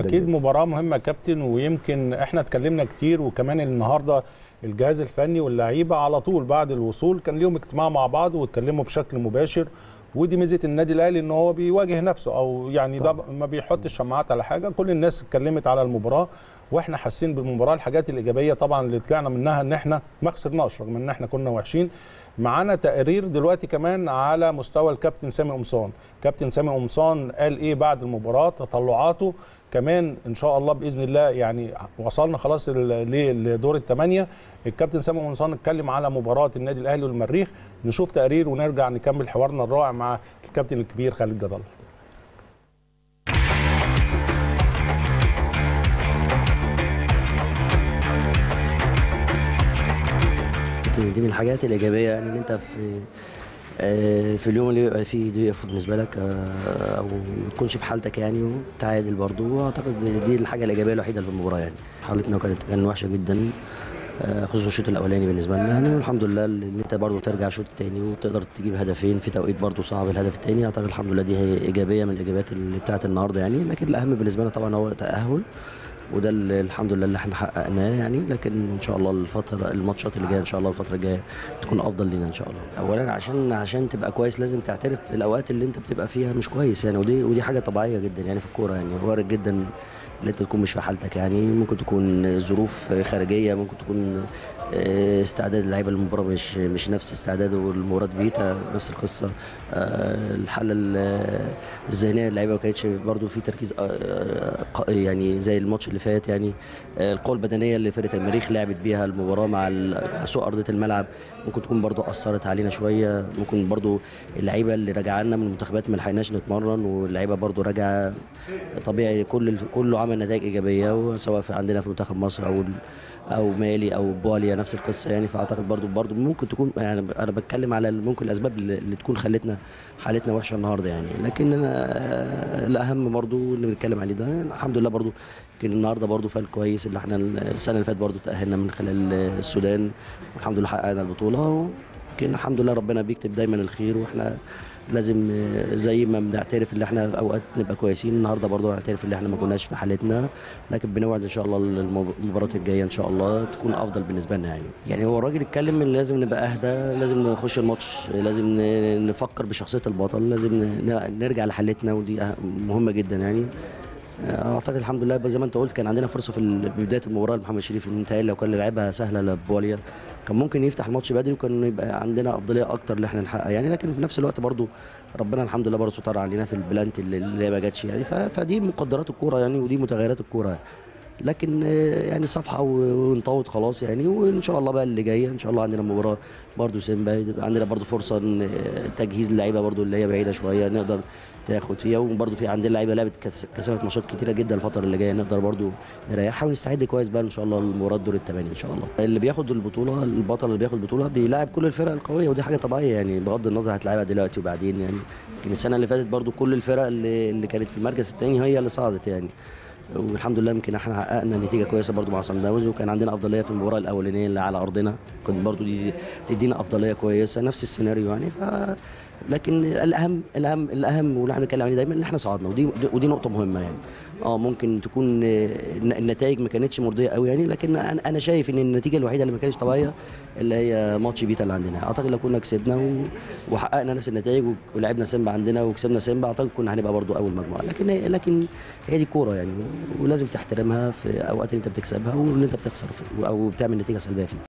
اكيد جدا. مباراه مهمه يا كابتن ويمكن احنا اتكلمنا كتير وكمان النهارده الجهاز الفني واللعيبه على طول بعد الوصول كان ليهم اجتماع مع بعض واتكلموا بشكل مباشر ودي ميزه النادي الاهلي ان هو بيواجه نفسه او يعني ده ما بيحطش شماعات على حاجه كل الناس اتكلمت على المباراه واحنا حاسين بالمباراه الحاجات الايجابيه طبعا اللي طلعنا منها ان احنا ما خسرناش رغم ان احنا كنا وحشين معانا تقرير دلوقتي كمان على مستوى الكابتن سامي قمصان كابتن سامي قمصان قال ايه بعد المباراه تطلعاته كمان ان شاء الله باذن الله يعني وصلنا خلاص ل- لدور الثمانيه الكابتن سامي قمصان اتكلم على مباراه النادي الاهلي والمريخ نشوف تقرير ونرجع نكمل حوارنا الرائع مع الكابتن الكبير خالد جد الله دي دي من الحاجات الايجابيه يعني ان انت في آه، في اليوم اللي بيبقى فيه ضيف بالنسبه لك آه، او ما تكونش في حالتك يعني وتعادل برضه واعتقد دي الحاجه الايجابيه الوحيده اللي في المباراه يعني حالتنا كانت كان وحشه جدا آه، خصوصا الشوط الاولاني بالنسبه لنا يعني والحمد لله ان انت برضه ترجع الشوط الثاني وتقدر تجيب هدفين في توقيت برضه صعب الهدف الثاني اعتقد الحمد لله دي هي ايجابيه من الايجابيات اللي بتاعت النهارده يعني لكن الاهم بالنسبه لنا طبعا هو التاهل وده اللي الحمد لله اللي احنا حققناه يعني لكن ان شاء الله الفتره الماتشات اللي جايه ان شاء الله الفتره الجايه تكون افضل لينا ان شاء الله اولا عشان عشان تبقى كويس لازم تعترف في الاوقات اللي انت بتبقى فيها مش كويس يعني ودي ودي حاجه طبيعيه جدا يعني في الكوره يعني وارد جدا ان انت تكون مش في حالتك يعني ممكن تكون ظروف خارجيه ممكن تكون آه، استعداد اللعيبه للمباراه مش مش نفس استعداده المباراه فيتا نفس القصه آه، الحاله ال- الذهنيه اللعيبه ما كانتش برضو في تركيز آه، آه، ق- يعني زي الماتش اللي فات يعني آه، القوه البدنيه اللي فرقه المريخ لعبت بيها المباراه مع ال- مع سوء ارضيه الملعب ممكن تكون برضو اثرت علينا شويه ممكن برضو اللعيبه اللي راجعه لنا من المنتخبات ما لحقناش نتمرن واللعيبه برضو راجعه طبيعي كل كله عمل نتائج ايجابيه سواء في عندنا في منتخب مصر او او مالي او بواليا نفس القصه يعني فاعتقد برضو برضو ممكن تكون يعني انا بتكلم على ممكن الاسباب اللي اللي تكون خلتنا حالتنا وحشه النهارده يعني لكن انا آه، الاهم برضو اللي بنتكلم عليه ده الحمد لله برضو يمكن النهارده برضو فال كويس اللي احنا السنه اللي فاتت برضو تاهلنا من خلال السودان والحمد لله حققنا البطوله يمكن الحمد لله ربنا بيكتب دايما الخير واحنا لازم آه، زي ما بنعترف ان احنا في اوقات نبقى كويسين النهارده برضه نعترف ان احنا ما كناش في حالتنا لكن بنوعد ان شاء الله المب- المباراه الجايه ان شاء الله تكون افضل بالنسبه لنا يعني يعني هو الراجل اتكلم ان لازم نبقى اهدى لازم نخش الماتش لازم ن- نفكر بشخصيه البطل لازم ن- نرجع لحالتنا ودي أه- مهمه جدا يعني اعتقد الحمد لله زي ما انت قلت كان عندنا فرصه في ال- بدايه المباراه لمحمد شريف ان متهيألي لو كان لعبها سهله لبواليا كان ممكن يفتح الماتش بدري وكان يبقى عندنا افضليه اكتر اللي احنا نحقق يعني لكن في نفس الوقت برضو ربنا الحمد لله برضه ستر علينا في البلانت اللي, اللي ما جاتش يعني ف- فدي مقدرات الكوره يعني ودي متغيرات الكوره لكن آه، يعني صفحه و- ونطوط خلاص يعني وان شاء الله بقى اللي جايه ان شاء الله عندنا مباراه برضو سيمبا يبقى عندنا برضو فرصه ان آه، تجهيز اللعيبه برضو اللي هي بعيده شويه نقدر تاخد فيها وبرضو في عندنا لعيبه لعبت كس- كثافه ماتشات كتيره جدا الفتره اللي جايه نقدر برضو نريحها ونستعد كويس بقى ان شاء الله لمباراه دور الثمانيه ان شاء الله اللي بياخد البطوله البطل اللي بياخد البطوله بيلاعب كل الفرق القويه ودي حاجه طبيعيه يعني بغض النظر هتلاعبها دلوقتي وبعدين يعني يمكن السنه اللي فاتت برضو كل الفرق اللي, اللي كانت في المركز الثاني هي اللي صعدت يعني والحمد لله يمكن احنا حققنا نتيجه كويسه برضو مع صن داونز وكان عندنا افضليه في المباراه الاولانيه اللي على ارضنا كنت برضو دي تدينا افضليه كويسه نفس السيناريو يعني ف لكن الاهم الاهم الاهم واللي احنا بنتكلم عليه دايما ان احنا صعدنا ودي ودي نقطه مهمه يعني اه ممكن تكون آه، النتائج ما كانتش مرضيه قوي يعني لكن انا أنا شايف ان النتيجه الوحيده اللي ما كانتش طبيعيه اللي هي ماتش بيتا اللي عندنا اعتقد لو كنا كسبنا و... وحققنا نفس النتائج ولعبنا سيمبا عندنا وكسبنا سيمبا اعتقد كنا هنبقى برضو اول مجموعه لكن لكن هي دي كوره يعني ولازم تحترمها في اوقات اللي انت بتكسبها واللي انت بتخسر في- او بتعمل نتيجه سلبيه فيها